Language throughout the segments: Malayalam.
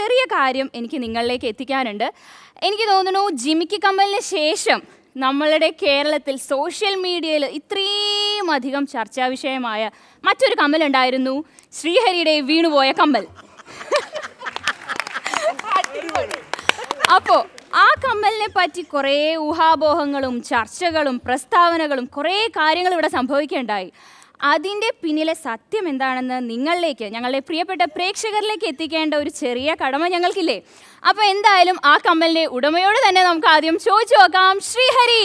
ചെറിയ കാര്യം എനിക്ക് നിങ്ങളിലേക്ക് എത്തിക്കാനുണ്ട് എനിക്ക് തോന്നുന്നു ജിമിക്ക് കമ്മലിന് ശേഷം നമ്മളുടെ കേരളത്തിൽ സോഷ്യൽ മീഡിയയിൽ ഇത്രയും അധികം ചർച്ചാ വിഷയമായ മറ്റൊരു കമ്മലുണ്ടായിരുന്നു ശ്രീഹരിയുടെ വീണുപോയ കമ്മൽ അപ്പോൾ ആ കമ്മലിനെ പറ്റി കുറേ ഊഹാപോഹങ്ങളും ചർച്ചകളും പ്രസ്താവനകളും കുറേ കാര്യങ്ങൾ ഇവിടെ സംഭവിക്കുകയുണ്ടായി അതിൻ്റെ പിന്നിലെ സത്യം എന്താണെന്ന് നിങ്ങളിലേക്ക് ഞങ്ങളുടെ പ്രിയപ്പെട്ട പ്രേക്ഷകരിലേക്ക് എത്തിക്കേണ്ട ഒരു ചെറിയ കടമ ഞങ്ങൾക്കില്ലേ അപ്പോൾ എന്തായാലും ആ കമ്മലിൻ്റെ ഉടമയോട് തന്നെ നമുക്ക് ആദ്യം ചോദിച്ചു നോക്കാം ശ്രീഹരി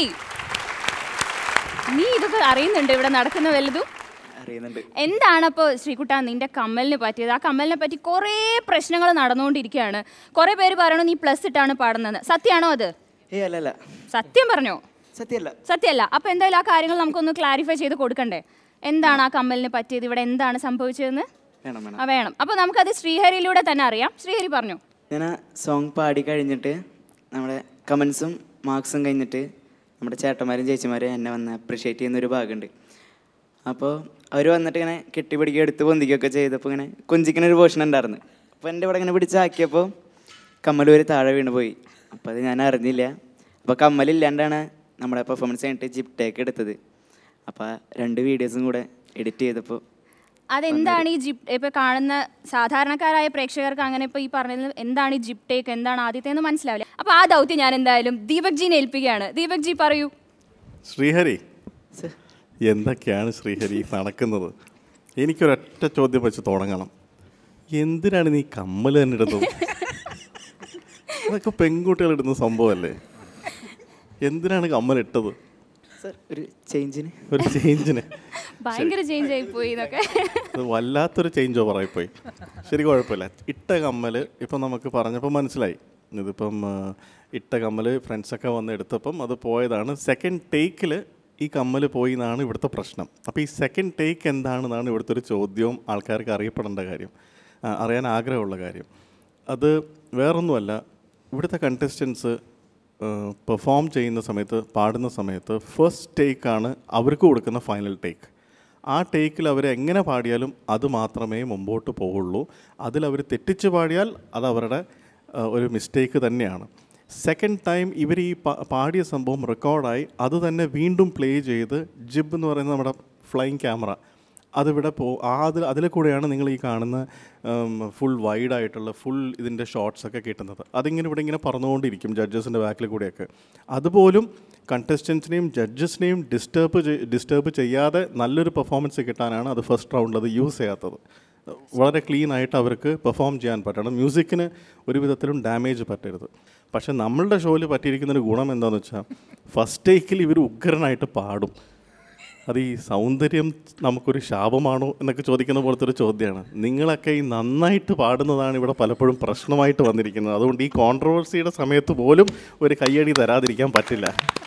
നീ ഇതൊക്കെ അറിയുന്നുണ്ട് ഇവിടെ നടക്കുന്ന വലുതും അറിയുന്നുണ്ട് എന്താണ് അപ്പോൾ ശ്രീകുട്ട നിന്റെ കമ്മലിന് പറ്റിയത് ആ കമ്മലിനെ പറ്റി കുറേ പ്രശ്നങ്ങൾ നടന്നുകൊണ്ടിരിക്കുകയാണ് കുറേ പേര് പറയണു നീ പ്ലസ് ഇട്ടാണ് പാടുന്നത് സത്യമാണോ അത് ഏ അല്ല അല്ല സത്യം പറഞ്ഞോ സത്യമല്ല സത്യമല്ല അപ്പോൾ എന്തായാലും ആ കാര്യങ്ങൾ നമുക്കൊന്ന് ക്ലാരിഫൈ ചെയ്ത് കൊടുക്കണ്ടേ എന്താണ് ആ കമ്മലിന് പറ്റിയത് ഇവിടെ എന്താണ് സംഭവിച്ചതെന്ന് വേണം വേണം ആ വേണം അപ്പോൾ നമുക്കത് ശ്രീഹരിയിലൂടെ തന്നെ അറിയാം ശ്രീഹരി പറഞ്ഞു ഞാൻ ആ സോങ് പാടി കഴിഞ്ഞിട്ട് നമ്മുടെ കമൻസും മാർക്സും കഴിഞ്ഞിട്ട് നമ്മുടെ ചേട്ടന്മാരും ചേച്ചിമാരും എന്നെ വന്ന് അപ്രിഷ്യേറ്റ് ചെയ്യുന്ന ഒരു ഭാഗമുണ്ട് അപ്പോൾ അവർ വന്നിട്ട് ഇങ്ങനെ കെട്ടിപ്പിടിക്കുക എടുത്ത് പൊന്തിക്കുകയൊക്കെ ചെയ്തപ്പോൾ ഇങ്ങനെ കൊഞ്ചിക്കുന്ന ഒരു പോർഷൻ ഉണ്ടായിരുന്നു അപ്പോൾ എൻ്റെ ഇവിടെ ഇങ്ങനെ പിടിച്ചാക്കിയപ്പോൾ കമ്മലൂര് താഴെ വീണ് പോയി അപ്പോൾ അത് ഞാൻ അറിഞ്ഞില്ല അപ്പോൾ കമ്മലില്ലാണ്ടാണ് നമ്മുടെ പെർഫോമൻസ് കഴിഞ്ഞിട്ട് ജിപ് ടേക്ക് എടുത്തത് അപ്പോൾ ആ രണ്ട് വീഡിയോസും കൂടെ എഡിറ്റ് ചെയ്തപ്പോൾ അതെന്താണ് ഈ ജിപ് ഇപ്പോൾ കാണുന്ന സാധാരണക്കാരായ പ്രേക്ഷകർക്ക് അങ്ങനെ ഇപ്പോൾ ഈ പറഞ്ഞത് എന്താണ് ഈ ജിപ് ടേക്ക് എന്താണ് ആദ്യത്തെ എന്ന് മനസ്സിലാവില്ല അപ്പോൾ ആ ദൗത്യം ഞാൻ എന്തായാലും ദീപക് ജീനെ ഏൽപ്പിക്കുകയാണ് ദീപക് ജി പറയൂ ശ്രീഹരി സർ എന്തൊക്കെയാണ് ശ്രീഹരി നടക്കുന്നത് എനിക്കൊരൊറ്റ ചോദ്യം വെച്ച് തുടങ്ങണം എന്തിനാണ് നീ കമ്മൽ തന്നെ ഇടുന്നത് അതൊക്കെ പെൺകുട്ടികൾ ഇടുന്ന സംഭവമല്ലേ എന്തിനാണ് കമ്മൽ ഇട്ടത് സർ ഒരു ചേഞ്ചിന് ഒരു ചേഞ്ചിന് ഭയങ്കര ചേഞ്ച് ആയി പോയി ഇതൊക്കെ അത് വല്ലാത്തൊരു ചേഞ്ച് ഓവർ ആയിപ്പോയി ശരി കുഴപ്പമില്ല ഇട്ട കമ്മൽ ഇപ്പം നമുക്ക് പറഞ്ഞപ്പോൾ മനസ്സിലായി ഇതിപ്പം ആ, ഇട്ട കമ്മൽ ഫ്രണ്ട്സൊക്കെ വന്ന് എടുത്തപ്പം അത് പോയതാണ് സെക്കൻഡ് ടേക്കിൽ ഈ കമ്മൽ പോയി എന്നാണ് ഇവിടുത്തെ പ്രശ്നം അപ്പോൾ ഈ സെക്കൻഡ് ടേക്ക് എന്താണെന്നാണ് ഇവിടുത്തെ ഒരു ചോദ്യവും ആൾക്കാർക്ക് അറിയപ്പെടേണ്ട കാര്യം ആ, അറിയാൻ ആഗ്രഹമുള്ള കാര്യം അത് വേറൊന്നുമല്ല ഇവിടുത്തെ കണ്ടസ്റ്റൻസ് പെർഫോം ചെയ്യുന്ന സമയത്ത് പാടുന്ന സമയത്ത് ഫസ്റ്റ് ടേക്കാണ് അവർക്ക് കൊടുക്കുന്ന ഫൈനൽ ടേക്ക് ആ ടേക്കിൽ അവർ എങ്ങനെ പാടിയാലും അത് മാത്രമേ മുമ്പോട്ട് പോവുള്ളൂ അതിൽ അവർ തെറ്റിച്ച് പാടിയാൽ അത് അവരുടെ ആ, ഒരു മിസ്റ്റേക്ക് തന്നെയാണ് സെക്കൻഡ് ടൈം ഇവർ ഈ പാ- പാടിയ സംഭവം റെക്കോർഡായി അത് തന്നെ വീണ്ടും പ്ലേ ചെയ്ത് ജിബ് എന്ന് പറയുന്ന നമ്മുടെ ഫ്ലൈങ് ക്യാമറ അതിവിടെ പോ ആ അതിൽ അതിൽ കൂടെയാണ് നിങ്ങൾ ഈ കാണുന്ന ഫുൾ വൈഡ് ആയിട്ടുള്ള ഫുൾ ഇതിൻ്റെ ഷോട്ട്സ് ഒക്കെ കിട്ടുന്നത് അതിങ്ങനെ ഇവിടെ ഇങ്ങനെ പറന്നുകൊണ്ടിരിക്കും ജഡ്ജസിൻ്റെ ബാക്കിൽ കൂടെയൊക്കെ അതുപോലും കണ്ടസ്റ്റൻസിനെയും ജഡ്ജസിനെയും ഡിസ്റ്റർബ് ഡിസ്റ്റർബ് ചെയ്യാതെ നല്ലൊരു പെർഫോമൻസ് കിട്ടാനാണ് അത് ഫസ്റ്റ് റൗണ്ടിൽ അത് യൂസ് ചെയ്യാത്തത് വളരെ ക്ലീൻ ആയിട്ട് അവർക്ക് പെർഫോം ചെയ്യാൻ പറ്റണം മ്യൂസിക്കിന് ഒരു വിധത്തിലും ഡാമേജ് പറ്റരുത് പക്ഷേ നമ്മളുടെ ഷോയിൽ പറ്റിയിരിക്കുന്ന ഒരു ഗുണം എന്താണെന്ന് വെച്ചാൽ ഫസ്റ്റ് ടേക്കിൽ ഇവർ ഉഗ്രനായിട്ട് പാടും അത് ഈ സൗന്ദര്യം നമുക്കൊരു ശാപമാണോ എന്നൊക്കെ ചോദിക്കുന്ന പോലത്തെ ഒരു ചോദ്യമാണ് നിങ്ങളൊക്കെ ഈ നന്നായിട്ട് പാടുന്നതാണ് ഇവിടെ പലപ്പോഴും പ്രശ്നമായിട്ട് വന്നിരിക്കുന്നത് അതുകൊണ്ട് ഈ കോൺട്രവേഴ്സിയുടെ സമയത്ത് പോലും ഒരു കയ്യടി തരാതിരിക്കാൻ പറ്റില്ല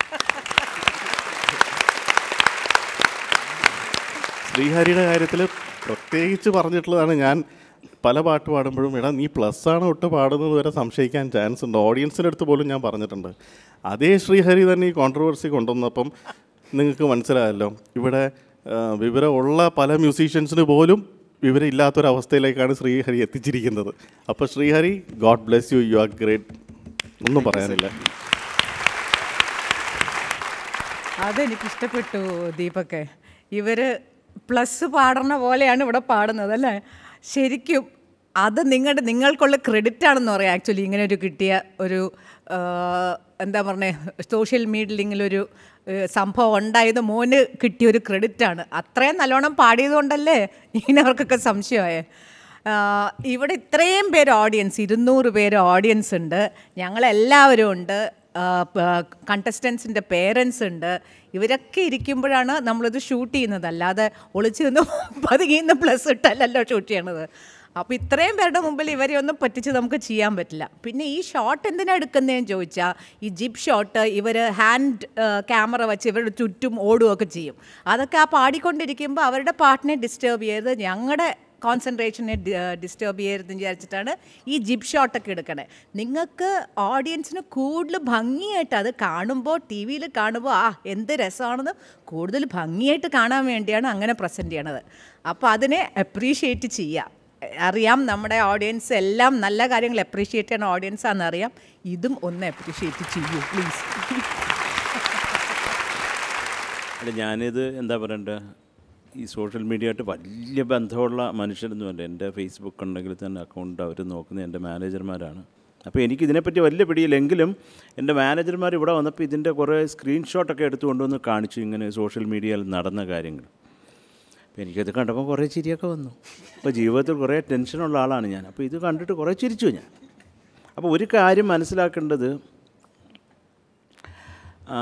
ശ്രീഹരിയുടെ കാര്യത്തിൽ പ്രത്യേകിച്ച് പറഞ്ഞിട്ടുള്ളതാണ് ഞാൻ പല പാട്ട് പാടുമ്പോഴും എടാ നീ പ്ലസ് ആണ് ഒട്ട് പാടുന്നത് വരെ സംശയിക്കാൻ ചാൻസ് ഉണ്ട് ഓഡിയൻസിൻ്റെ അടുത്ത് പോലും ഞാൻ പറഞ്ഞിട്ടുണ്ട് അതേ ശ്രീഹരി തന്നെ ഈ കോൺട്രവേഴ്സി കൊണ്ടുവന്നപ്പം നിങ്ങൾക്ക് മനസ്സിലായല്ലോ ഇവിടെ ആ, വിവരമുള്ള പല മ്യൂസീഷ്യൻസിന് പോലും വിവരമില്ലാത്തൊരവസ്ഥയിലേക്കാണ് ശ്രീഹരി എത്തിച്ചിരിക്കുന്നത് അപ്പോൾ Srihari god bless you you are great ഒന്നും പറയാനില്ല അതെനിക്ക് ഇഷ്ടപ്പെട്ടു ദീപക്കെ ഇവര് പ്ലസ് പാടുന്ന പോലെയാണ് ഇവിടെ പാടുന്നത് അല്ലേ ശരിക്കും അത് നിങ്ങളുടെ നിങ്ങൾക്കുള്ള ക്രെഡിറ്റ് ആണെന്ന് പറയാം ആക്ച്വലി ഇങ്ങനെ ഒരു കിട്ടിയ ഒരു ആ, എന്താ പറഞ്ഞേ സോഷ്യൽ മീഡിയയിൽ ഇങ്ങനൊരു ഏ, സംഭവം ഉണ്ടായത് മോന് കിട്ടിയ ഒരു ക്രെഡിറ്റാണ് അത്രയും നല്ലോണം പാടിയത് കൊണ്ടല്ലേ ഇങ്ങനെ അവർക്കൊക്കെ സംശയമായേ ആഹ് ഇവിടെ ഇത്രയും പേര് ഓഡിയൻസ് ഇരുന്നൂറ് പേര് ഓഡിയൻസ് ഉണ്ട് ഞങ്ങളെല്ലാവരും ഉണ്ട് കണ്ടസ്റ്റൻസിൻ്റെ പേരൻസ് ഉണ്ട് ഇവരൊക്കെ ഇരിക്കുമ്പോഴാണ് നമ്മളിത് ഷൂട്ട് ചെയ്യുന്നത് അല്ലാതെ ഒളിച്ചു നിന്ന് പതുങ്ങി നിന്ന് പ്ലസ് ഇട്ടല്ലല്ലോ ഷൂട്ട് ചെയ്യണത് അപ്പോൾ ഇത്രയും പേരുടെ മുമ്പിൽ ഇവരെ ഒന്നും പറ്റിച്ച് നമുക്ക് ചെയ്യാൻ പറ്റില്ല പിന്നെ ഈ ഷോട്ട് എന്തിനാണ് എടുക്കുന്നതെന്ന് ചോദിച്ചാൽ ഈ ജിപ്പ് ഷോട്ട് ഇവർ ഹാൻഡ് ക്യാമറ വെച്ച് ഇവരുടെ ചുറ്റും ഓടുകയൊക്കെ ചെയ്യും അതൊക്കെ ആ പാടിക്കൊണ്ടിരിക്കുമ്പോൾ അവരുടെ പാട്ടിനെ ഡിസ്റ്റർബ് ചെയ്ത് ഞങ്ങളുടെ കോൺസെൻട്രേഷനെ ഡിസ്റ്റർബ് ചെയ്യരുതെന്ന് വിചാരിച്ചിട്ടാണ് ഈ ജിപ്പ് ഷോട്ടൊക്കെ എടുക്കണേ നിങ്ങൾക്ക് ഓഡിയൻസിന് കൂടുതൽ ഭംഗിയായിട്ട് അത് കാണുമ്പോൾ ടി വിയിൽ കാണുമ്പോൾ ആ എന്ത് രസമാണെന്ന് കൂടുതൽ ഭംഗിയായിട്ട് കാണാൻ വേണ്ടിയാണ് അങ്ങനെ പ്രസൻറ്റ് ചെയ്യണത് അപ്പോൾ അതിനെ അപ്രീഷിയേറ്റ് ചെയ്യുക അറിയാം നമ്മുടെ ഓഡിയൻസ് എല്ലാം നല്ല കാര്യങ്ങൾ അപ്രീഷിയേറ്റ് ചെയ്യുന്ന ഓഡിയൻസ് ആണെന്ന് അറിയാം ഇതും ഒന്ന് അപ്രീഷിയേറ്റ് ചെയ്യൂ പ്ലീസ് അല്ല ഞാനിത് എന്താ പറയണ്ടേ ഈ സോഷ്യൽ മീഡിയ ആയിട്ട് വലിയ ബന്ധമുള്ള മനുഷ്യരൊന്നുമല്ല എൻ്റെ ഫേസ്ബുക്ക് ഉണ്ടെങ്കിൽ തന്നെ അക്കൗണ്ട് അവർ നോക്കുന്ന എൻ്റെ മാനേജർമാരാണ് അപ്പോൾ എനിക്ക് ഇതിനെപ്പറ്റി വലിയ പിടിയില്ലെങ്കിലും എൻ്റെ മാനേജർമാർ ഇവിടെ വന്നപ്പോൾ ഇതിൻ്റെ കുറേ സ്ക്രീൻഷോട്ടൊക്കെ എടുത്തു കൊണ്ടുവന്ന് കാണിച്ചു ഇങ്ങനെ സോഷ്യൽ മീഡിയയിൽ നടന്ന കാര്യങ്ങൾ അപ്പോൾ എനിക്കത് കണ്ടപ്പോൾ കുറേ ചിരിയൊക്കെ വന്നു അപ്പോൾ ജീവിതത്തിൽ കുറേ ടെൻഷനുള്ള ആളാണ് ഞാൻ അപ്പോൾ ഇത് കണ്ടിട്ട് കുറേ ചിരിച്ചു ഞാൻ അപ്പോൾ ഒരു കാര്യം മനസ്സിലാക്കേണ്ടത് ആ,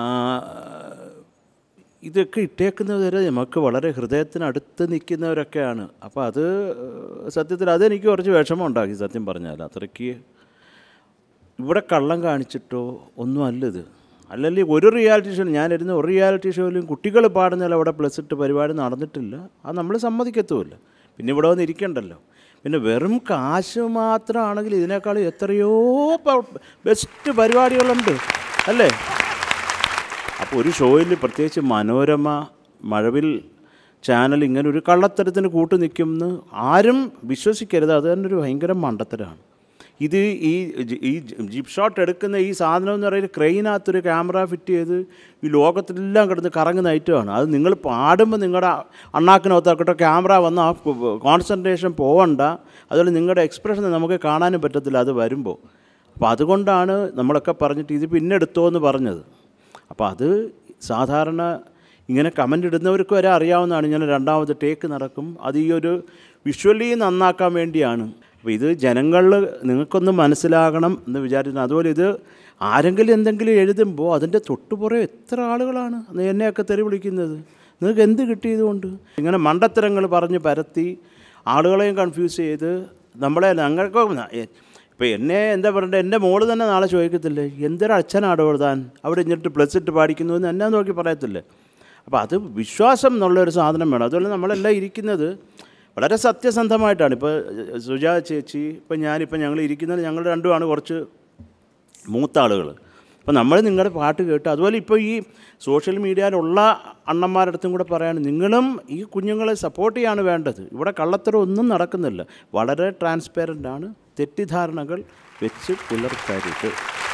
ഇതൊക്കെ ഇട്ടേക്കുന്നവരെ നമുക്ക് വളരെ ഹൃദയത്തിനടുത്ത് നിൽക്കുന്നവരൊക്കെയാണ് അപ്പോൾ അത് സത്യത്തിൽ അതെനിക്ക് കുറച്ച് വിഷമം ഉണ്ടാക്കി സത്യം പറഞ്ഞാൽ അത്രയ്ക്ക് ഇവിടെ കള്ളം കാണിച്ചിട്ടോ ഒന്നും അല്ലത് അല്ലെങ്കിൽ ഒരു റിയാലിറ്റി ഷോ ഞാനിരുന്ന ഒരു റിയാലിറ്റി ഷോയിലും കുട്ടികൾ പാടുന്നതിൽ അവിടെ പ്ലസ് ഇട്ട് പരിപാടി നടന്നിട്ടില്ല അത് നമ്മൾ സമ്മതിക്കത്തുമില്ല പിന്നെ ഇവിടെ വന്ന് ഇരിക്കണ്ടല്ലോ പിന്നെ വെറും കാശ് മാത്രമാണെങ്കിൽ ഇതിനേക്കാൾ എത്രയോ ബെസ്റ്റ് പരിപാടികളുണ്ട് അല്ലേ അപ്പോൾ ഒരു ഷോയിൽ പ്രത്യേകിച്ച് മനോരമ മഴവിൽ ചാനൽ ഇങ്ങനെ ഒരു കള്ളത്തരത്തിന് കൂട്ടു നിൽക്കുമെന്ന് ആരും വിശ്വസിക്കരുത് അത് തന്നെ ഒരു ഭയങ്കര മണ്ടത്തരമാണ് ഇത് ഈ ജി- ഈ ജിപ്പ് ഷോട്ട് എടുക്കുന്ന ഈ സാധനം എന്ന് പറയുന്നത് ക്രെയിനകത്തൊരു ക്യാമറ ഫിറ്റ് ചെയ്ത് ഈ ലോകത്തിലെല്ലാം കിടന്ന് കറങ്ങുന്ന ഐറ്റമാണ് അത് നിങ്ങൾ പാടുമ്പോൾ നിങ്ങളുടെ അണ്ണാക്കിനകത്താക്കട്ടെ ക്യാമറ വന്ന് ആ കോൺസെൻട്രേഷൻ പോവണ്ട അതുപോലെ നിങ്ങളുടെ എക്സ്പ്രഷൻ നമുക്ക് കാണാനും പറ്റത്തില്ല അത് വരുമ്പോൾ അപ്പോൾ അതുകൊണ്ടാണ് നമ്മളൊക്കെ പറഞ്ഞിട്ട് ഇത് പിന്നെ എടുത്തോ എന്ന് പറഞ്ഞത് അപ്പോൾ അത് സാധാരണ ഇങ്ങനെ കമൻ്റ് ഇടുന്നവർക്ക് വരെ അറിയാവുന്നതാണ് ഇങ്ങനെ രണ്ടാമത് ടേക്ക് നടക്കും അത് ഈ ഒരു വിഷ്വലി നന്നാക്കാൻ വേണ്ടിയാണ് അപ്പോൾ ഇത് ജനങ്ങളിൽ നിങ്ങൾക്കൊന്ന് മനസ്സിലാകണം എന്ന് വിചാരിക്കുന്നു അതുപോലെ ഇത് ആരെങ്കിലും എന്തെങ്കിലും എഴുതുമ്പോൾ അതിൻ്റെ തൊട്ടുപുറേ എത്ര ആളുകളാണ് അന്ന് എന്നെയൊക്കെ തെറി വിളിക്കുന്നത് നിങ്ങൾക്ക് എന്ത് കിട്ടിയതുകൊണ്ട് ഇങ്ങനെ മണ്ടത്തരങ്ങൾ പറഞ്ഞ് പരത്തി ആളുകളെയും കൺഫ്യൂസ് ചെയ്ത് നമ്മളെ ഞങ്ങൾക്ക് ഇപ്പോൾ എന്നെ എന്താ പറയണ്ടേ എൻ്റെ മോള് തന്നെ നാളെ ചോദിക്കത്തില്ലേ എന്തൊരു അച്ഛനാടോ താൻ അവിടെ ഇഞ്ഞിട്ട് പ്ലസ് ഇട്ട് പാടിക്കുന്നു എന്ന് എന്നെ നോക്കി പറയത്തില്ലേ അപ്പോൾ അത് വിശ്വാസം എന്നുള്ളൊരു സാധനം വേണം അതുപോലെ നമ്മളെല്ലാം ഇരിക്കുന്നത് വളരെ സത്യസന്ധമായിട്ടാണ് ഇപ്പോൾ സുജാ ചേച്ചി ഇപ്പം ഞാനിപ്പോൾ ഞങ്ങൾ ഇരിക്കുന്നത് ഞങ്ങൾ രണ്ടുമാണ് കുറച്ച് മൂത്ത ആളുകൾ അപ്പോൾ നമ്മൾ നിങ്ങളുടെ പാട്ട് കേട്ട് അതുപോലെ ഇപ്പോൾ ഈ സോഷ്യൽ മീഡിയയിലുള്ള അണ്ണന്മാരുടെ അടുത്തും കൂടെ പറയാണ് നിങ്ങളും ഈ കുഞ്ഞുങ്ങളെ സപ്പോർട്ട് ചെയ്യാണ് വേണ്ടത് ഇവിടെ കള്ളത്തരം ഒന്നും നടക്കുന്നില്ല വളരെ ട്രാൻസ്പെറൻ്റ് ആണ് തെറ്റിദ്ധാരണകൾ വെച്ച് പുലർത്തരുത്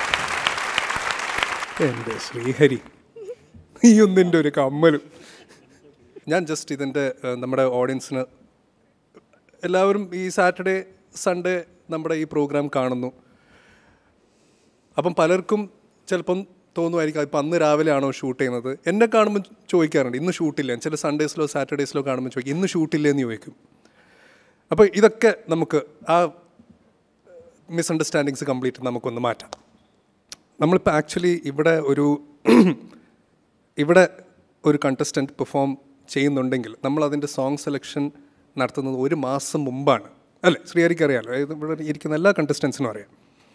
എൻ്റെ ശ്രീഹരി നീ ഒന്നിൻ്റെ ഒരു കമ്മലും ഞാൻ ജസ്റ്റ് ഇതിൻ്റെ ഏഹ്, നമ്മുടെ ഓഡിയൻസിന് എല്ലാവരും ഈ സാറ്റർഡേ സൺഡേ നമ്മുടെ ഈ പ്രോഗ്രാം കാണുന്നു അപ്പം പലർക്കും ചിലപ്പം തോന്നുമായിരിക്കും ഇപ്പം അന്ന് രാവിലെ ആണോ ഷൂട്ട് ചെയ്യുന്നത് എന്നെ കാണുമ്പോൾ ചോദിക്കാറുണ്ട് ഇന്ന് ഷൂട്ടില്ല ചില സൺഡേസിലോ സാറ്റർഡേസിലോ കാണുമ്പോൾ ചോദിക്കും ഇന്ന് ഷൂട്ടില്ലേ എന്ന് ചോദിക്കും അപ്പോൾ ഇതൊക്കെ നമുക്ക് ആ മിസ്അണ്ടർസ്റ്റാൻഡിങ്സ് കംപ്ലീറ്റ് നമുക്കൊന്ന് മാറ്റാം നമ്മളിപ്പോൾ ആക്ച്വലി ഇവിടെ ഒരു ഇവിടെ ഒരു കണ്ടസ്റ്റൻറ്റ് പെർഫോം ചെയ്യുന്നുണ്ടെങ്കിൽ നമ്മൾ അതിൻ്റെ സോങ് സെലക്ഷൻ നടത്തുന്നത് ഒരു മാസം മുമ്പാണ് അല്ലേ ശ്രീഹരിക്ക് അറിയാമല്ലോ ഇത് ഇവിടെ ഇരിക്കുന്ന എല്ലാ കണ്ടസ്റ്റൻസിനും അറിയാം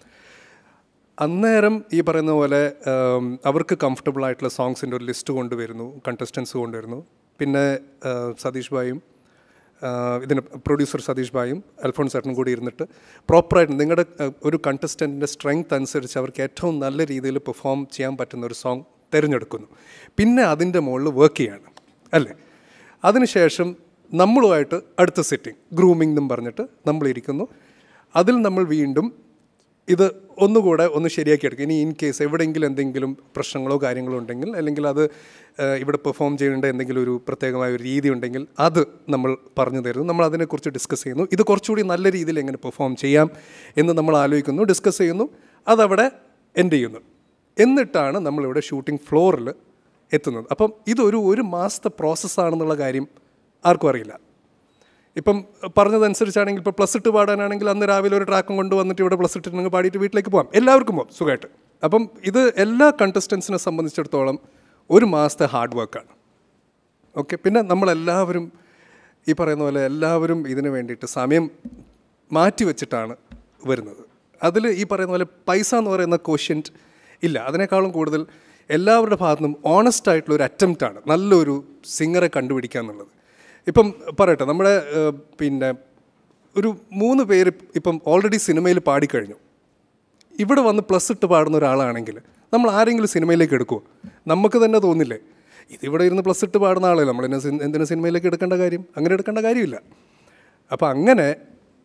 അന്നേരം ഈ പറയുന്ന പോലെ ഉം, അവർക്ക് കംഫർട്ടബിൾ ആയിട്ടുള്ള സോങ്സിൻ്റെ ഒരു ലിസ്റ്റ് കൊണ്ടുവരുന്നു കണ്ടസ്റ്റൻസ് കൊണ്ടുവരുന്നു പിന്നെ ആ, സതീഷ് ഭായും ആ, ഇതിന് പ്രൊഡ്യൂസർ സതീഷ് ഭായും അൽഫോൺസ് ചേട്ടനും കൂടി ഇരുന്നിട്ട് പ്രോപ്പറായിട്ട് നിങ്ങളുടെ ആ, ഒരു കണ്ടസ്റ്റൻറ്റിൻ്റെ സ്ട്രെങ്ത് അനുസരിച്ച് അവർക്ക് ഏറ്റവും നല്ല രീതിയിൽ പെർഫോം ചെയ്യാൻ പറ്റുന്ന ഒരു സോങ് തിരഞ്ഞെടുക്കുന്നു പിന്നെ അതിൻ്റെ മുകളിൽ വർക്ക് ചെയ്യാണ് അല്ലേ അതിനുശേഷം നമ്മളുമായിട്ട് അടുത്ത സെറ്റിംഗ് ഗ്രൂമിംഗ് എന്നും പറഞ്ഞിട്ട് നമ്മളിരിക്കുന്നു അതിൽ നമ്മൾ വീണ്ടും ഇത് ഒന്നുകൂടെ ഒന്ന് ശരിയാക്കി എടുക്കും ഇനി ഇൻ കേസ് എവിടെയെങ്കിലും എന്തെങ്കിലും പ്രശ്നങ്ങളോ കാര്യങ്ങളോ ഉണ്ടെങ്കിൽ അല്ലെങ്കിൽ അത് ഏഹ്, ഇവിടെ പെർഫോം ചെയ്യേണ്ട എന്തെങ്കിലും ഒരു പ്രത്യേകമായ ഒരു രീതി ഉണ്ടെങ്കിൽ അത് നമ്മൾ പറഞ്ഞു തരുന്നു നമ്മൾ അതിനെക്കുറിച്ച് ഡിസ്കസ് ചെയ്യുന്നു ഇത് കുറച്ചുകൂടി നല്ല രീതിയിൽ എങ്ങനെ പെർഫോം ചെയ്യാം എന്ന് നമ്മൾ ആലോചിക്കുന്നു ഡിസ്കസ് ചെയ്യുന്നു അതവിടെ എൻഡ് ചെയ്യുന്നു എന്നിട്ടാണ് നമ്മളിവിടെ ഷൂട്ടിംഗ് ഫ്ലോറിൽ എത്തുന്നത് അപ്പം ഇതൊരു ഒരു മാസത്തെ പ്രോസസ്സാണെന്നുള്ള കാര്യം ആർക്കും അറിയില്ല ഇപ്പം പറഞ്ഞതനുസരിച്ചാണെങ്കിൽ ഇപ്പോൾ പ്ലസ് ഇട്ട് പാടാനാണെങ്കിൽ അന്ന് രാവിലെ ഒരു ട്രാക്കും കൊണ്ട് വന്നിട്ട് ഇവിടെ പ്ലസ് ഇട്ടിട്ടുണ്ടെങ്കിൽ പാടിയിട്ട് വീട്ടിലേക്ക് പോകാം എല്ലാവർക്കും പോകാം സുഖമായിട്ട് അപ്പം ഇത് എല്ലാ കണ്ടസ്റ്റൻസിനെ സംബന്ധിച്ചിടത്തോളം ഒരു മാസത്തെ ഹാർഡ് വർക്കാണ് ഓക്കെ പിന്നെ നമ്മളെല്ലാവരും ഈ പറയുന്ന പോലെ എല്ലാവരും ഇതിന് വേണ്ടിയിട്ട് സമയം മാറ്റി വെച്ചിട്ടാണ് വരുന്നത് അതിൽ ഈ പറയുന്ന പോലെ പൈസ എന്ന് പറയുന്ന ക്വഷ്യൻറ്റ് ഇല്ല അതിനേക്കാളും കൂടുതൽ എല്ലാവരുടെ ഭാഗത്തു നിന്നും ഓണസ്റ്റ് ആയിട്ടുള്ള ഒരു അറ്റംപ്റ്റ് ആണ് നല്ലൊരു സിംഗറെ കണ്ടുപിടിക്കുക എന്നുള്ളത് ഇപ്പം പറയട്ടെ നമ്മുടെ ഏഹ്, പിന്നെ ഒരു മൂന്ന് പേര് ഇപ്പം ഓൾറെഡി സിനിമയിൽ പാടിക്കഴിഞ്ഞു ഇവിടെ വന്ന് പ്ലസ് ഇട്ട് പാടുന്ന ഒരാളാണെങ്കിൽ നമ്മൾ ആരെങ്കിലും സിനിമയിലേക്ക് എടുക്കുമോ നമുക്ക് തന്നെ തോന്നില്ലേ ഇതിവിടെ ഇരുന്ന് പ്ലസ് ഇട്ട് പാടുന്ന ആളല്ലേ നമ്മൾ എന്തിനാ സിൻ- എന്തിനാ സിനിമയിലേക്ക് എടുക്കേണ്ട കാര്യം അങ്ങനെ എടുക്കേണ്ട കാര്യമില്ല അപ്പോൾ അങ്ങനെ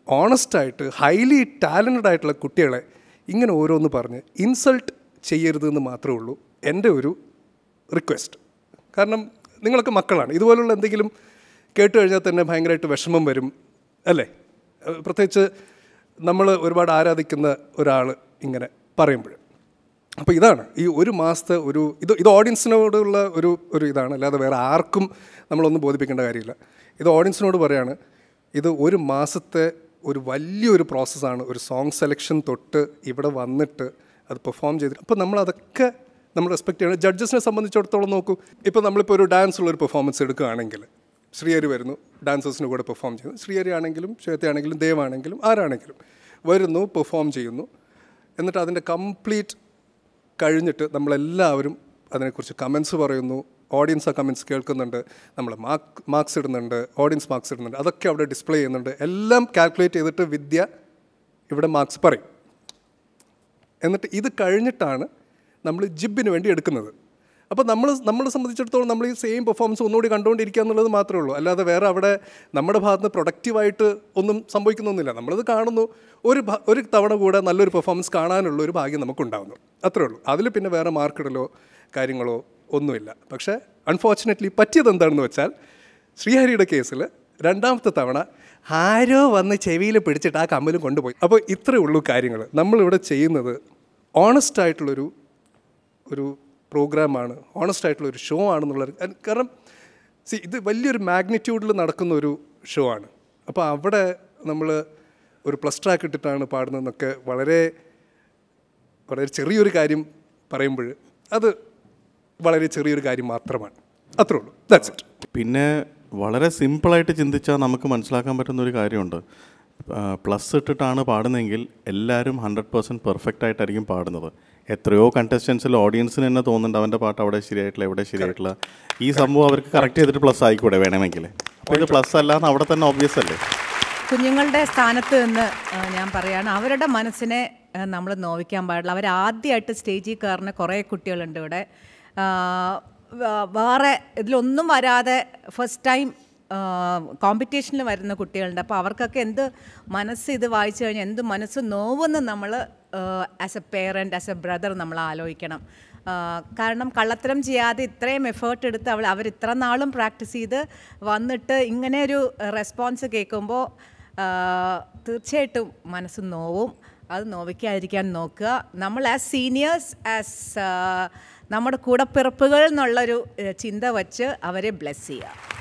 ഓണസ്റ്റായിട്ട് ഹൈലി ടാലൻറ്റഡ് ആയിട്ടുള്ള കുട്ടികളെ ഇങ്ങനെ ഓരോന്ന് പറഞ്ഞ് ഇൻസൾട്ട് ചെയ്യരുതെന്ന് മാത്രമേ ഉള്ളൂ എൻ്റെ ഒരു റിക്വസ്റ്റ് കാരണം നിങ്ങളൊക്കെ മക്കളാണ് ഇതുപോലുള്ള എന്തെങ്കിലും കേട്ട് കഴിഞ്ഞാൽ തന്നെ ഭയങ്കരമായിട്ട് വിഷമം വരും അല്ലേ ഏഹ് പ്രത്യേകിച്ച് നമ്മൾ ഒരുപാട് ആരാധിക്കുന്ന ഒരാൾ ഇങ്ങനെ പറയുമ്പോൾ അപ്പോൾ ഇതാണ് ഈ ഒരു മാസത്തെ ഒരു ഇത് ഇത് ഓഡിയൻസിനോടുള്ള ഒരു ഒരു ഇതാണ് അല്ലാതെ വേറെ ആർക്കും നമ്മളൊന്നും ബോധിപ്പിക്കേണ്ട കാര്യമില്ല ഇത് ഓഡിയൻസിനോട് പറയാണ് ഇത് ഒരു മാസത്തെ ഒരു വലിയൊരു പ്രോസസ്സാണ് ഒരു സോങ് സെലക്ഷൻ തൊട്ട് ഇവിടെ വന്നിട്ട് അത് പെർഫോം ചെയ്ത് അപ്പോൾ നമ്മൾ അതൊക്കെ നമ്മൾ റെസ്പെക്ട് ചെയ്യണം ജഡ്ജസിനെ സംബന്ധിച്ചിടത്തോളം നോക്കൂ ഇപ്പോൾ നമ്മളിപ്പോൾ ഒരു ഡാൻസ് ഉള്ള ഒരു പെർഫോമൻസ് എടുക്കുകയാണെങ്കിൽ ശ്രീഹരി വരുന്നു ഡാൻസേഴ്സിന് കൂടെ പെർഫോം ചെയ്യുന്നു ശ്രീഹരി ആണെങ്കിലും ശ്വേതയാണെങ്കിലും ദേവാണെങ്കിലും ആരാണെങ്കിലും വരുന്നു പെർഫോം ചെയ്യുന്നു എന്നിട്ട് അതിൻ്റെ കംപ്ലീറ്റ് കഴിഞ്ഞിട്ട് നമ്മളെല്ലാവരും അതിനെക്കുറിച്ച് കമൻസ് പറയുന്നു ഓഡിയൻസ് ആ കമൻസ് കേൾക്കുന്നുണ്ട് നമ്മൾ മാർക്ക് മാർക്സ് ഇടുന്നുണ്ട് ഓഡിയൻസ് മാർക്സ് ഇടുന്നുണ്ട് അതൊക്കെ അവിടെ ഡിസ്പ്ലേ ചെയ്യുന്നുണ്ട് എല്ലാം കാൽക്കുലേറ്റ് ചെയ്തിട്ട് വിദ്യ ഇവിടെ മാർക്സ് പറയും എന്നിട്ട് ഇത് കഴിഞ്ഞിട്ടാണ് നമ്മൾ ജിബിന് വേണ്ടി എടുക്കുന്നത് അപ്പോൾ നമ്മൾ നമ്മളെ സംബന്ധിച്ചിടത്തോളം നമ്മൾ ഈ സെയിം പെർഫോമൻസ് ഒന്നുകൂടി കണ്ടുകൊണ്ടിരിക്കുക എന്നുള്ളത് മാത്രമേ ഉള്ളൂ അല്ലാതെ വേറെ അവിടെ നമ്മുടെ ഭാഗത്ത് നിന്ന് പ്രൊഡക്റ്റീവായിട്ട് ഒന്നും സംഭവിക്കുന്നൊന്നുമില്ല നമ്മളത് കാണുന്നു ഒരു ഭ- ഒരു തവണ കൂടെ നല്ലൊരു പെർഫോമൻസ് കാണാനുള്ള ഒരു ഭാഗ്യം നമുക്കുണ്ടാകുന്നു അത്രേ ഉള്ളൂ അതിൽ പിന്നെ വേറെ മാർക്കിടലോ കാര്യങ്ങളോ ഒന്നുമില്ല പക്ഷേ അൺഫോർച്ചുനേറ്റ്ലി പറ്റിയത് എന്താണെന്ന് വെച്ചാൽ ശ്രീഹരിയുടെ കേസിൽ രണ്ടാമത്തെ തവണ ആരോ വന്ന് ചെവിയിൽ പിടിച്ചിട്ട് ആ കമ്മലും കൊണ്ടുപോയി അപ്പോൾ ഇത്രയേ ഉള്ളൂ കാര്യങ്ങൾ നമ്മളിവിടെ ചെയ്യുന്നത് ഓണസ്റ്റ് ആയിട്ടുള്ളൊരു ഒരു പ്രോഗ്രാമാണ് ഓണസ്റ്റ് ആയിട്ടുള്ള ഒരു ഷോ ആണെന്നുള്ള കാരണം സി ഇത് വലിയൊരു മാഗ്നിറ്റ്യൂഡിൽ നടക്കുന്ന ഒരു ഷോ ആണ് അപ്പോൾ അവിടെ നമ്മൾ ഒരു പ്ലസ് ട്രാക്ക് ഇട്ടിട്ടാണ് പാടുന്നതെന്നൊക്കെ വളരെ വളരെ ചെറിയൊരു കാര്യം പറയുമ്പോൾ അത് വളരെ ചെറിയൊരു കാര്യം മാത്രമാണ് അത്രേ ഉള്ളൂ ദാറ്റ്സ് ഇറ്റ് പിന്നെ വളരെ സിമ്പിളായിട്ട് ചിന്തിച്ചാൽ നമുക്ക് മനസ്സിലാക്കാൻ പറ്റുന്ന ഒരു കാര്യമുണ്ട് പ്ലസ് ഇട്ടിട്ടാണ് പാടുന്നതെങ്കിൽ എല്ലാവരും ഹൺഡ്രഡ് പെർസെൻറ്റ് പെർഫെക്റ്റ് ആയിട്ടായിരിക്കും പാടുന്നത് എത്രയോ കണ്ടസ്റ്റൻസിൽ ഓഡിയൻസിന് തന്നെ തോന്നുന്നുണ്ട് അവൻ്റെ പാട്ട് അവിടെ ശരിയായിട്ടില്ല എവിടെ ശരിയായിട്ടില്ല ഈ സംഭവം അവർക്ക് കറക്റ്റ് ചെയ്തിട്ട് പ്ലസ് ആയിക്കൂടെ വേണമെങ്കിൽ അപ്പോൾ ഇത് പ്ലസ് അല്ലാന്ന് അവിടെ തന്നെ ഒബ്വിയസ് അല്ലേ കുഞ്ഞുങ്ങളുടെ സ്ഥാനത്ത് നിന്ന് ആ, ഞാൻ പറയാണ് അവരുടെ മനസ്സിനെ നമ്മൾ നോവിക്കാൻ പാടില്ല അവർ ആദ്യമായിട്ട് സ്റ്റേജിൽ കയറുന്ന കുറേ കുട്ടികളുണ്ട് ഇവിടെ ആ, വ- വേറെ ഇതിലൊന്നും വരാതെ ഫസ്റ്റ് ടൈം കോമ്പറ്റീഷനിൽ വരുന്ന കുട്ടികളുണ്ട് അപ്പോൾ അവർക്കൊക്കെ എന്ത് മനസ്സ് ഇത് വായിച്ചു കഴിഞ്ഞാൽ എന്ത് മനസ്സ് നോവെന്ന് നമ്മൾ as a parent as a brother നമ്മൾ ആലോചിക്കണം ആ, കാരണം കള്ളത്തരം ചെയ്യാതെ ഇത്രയും എഫേർട്ട് എടുത്ത് അവൾ അവർ ഇത്ര നാളും പ്രാക്ടീസ് ചെയ്ത് വന്നിട്ട് ഇങ്ങനെ ഒരു റെസ്പോൺസ് കേൾക്കുമ്പോൾ തീർച്ചയായിട്ടും മനസ്സ് നോവും അത് നോവിക്കാതിരിക്കാൻ നോക്കുക നമ്മൾ ആസ് സീനിയേഴ്സ് ആസ് നമ്മുടെ കൂടപ്പിറപ്പുകൾ എന്നുള്ളൊരു ഏഹ്, ചിന്ത വച്ച് അവരെ ബ്ലെസ് ചെയ്യുക